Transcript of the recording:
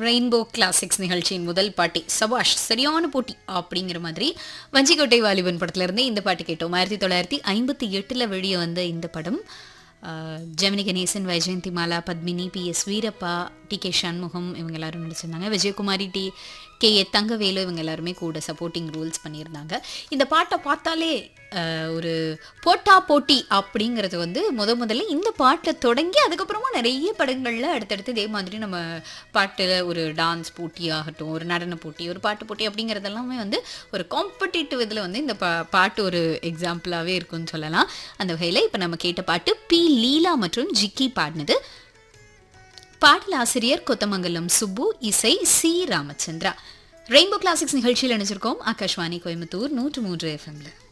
rainbow classics நிகழ்ச்சியின் முதல் பாட்டி சபாஷ் சரியான போட்டி அப்படிங்கிற மாதிரி வஞ்சிக்கோட்டை வாலிபன் படத்துல இருந்து இந்த பாட்டு கேட்டோம் ஆயிரத்தி தொள்ளாயிரத்தி ஐம்பத்தி எட்டுல வெளியே வந்த இந்த படம் ஆஹ், Gemini Ganesan Vyjayanthimala Padmini P S Veerappa T K Shanmugam இவங்க எல்லாரும் நடிச்சிருந்தாங்க Vijayakumari T K A Thangavelu இவங்க எல்லாருமே கூட சப்போர்ட்டிங் ரோல்ஸ் பண்ணியிருந்தாங்க இந்த பாட்டை பார்த்தாலே ஆஹ், ஒரு போட்டா போட்டி அப்படிங்கிறது வந்து முத முதல்ல இந்த பாட்டை தொடங்கி அதுக்கப்புறமா நிறைய படங்கள்ல அடுத்தடுத்து இதே மாதிரி நம்ம பாட்டில் ஒரு டான்ஸ் போட்டி ஆகட்டும் ஒரு நடன போட்டி ஒரு பாட்டு போட்டி அப்படிங்கிறதெல்லாமே வந்து ஒரு காம்படிட்டிவ் இதில் வந்து இந்த பா பாட்டு ஒரு எக்ஸாம்பிளாகவே இருக்கும்னு சொல்லலாம் அந்த வகையில் இப்போ நம்ம கேட்ட பாட்டு பி லீலா மற்றும் ஜிக்கி பாடினது பாடல் ஆசிரியர் கொத்தமங்கலம் சுப்பு இசை சி ராமச்சந்திரா ரெயின்போ கிளாசிக்ஸ் நிகழ்ச்சியில் நினைச்சிருக்கோம் ஆகாஷ்வாணி கோயம்புத்தூர் நூற்று மூன்று எஃப்எம்ல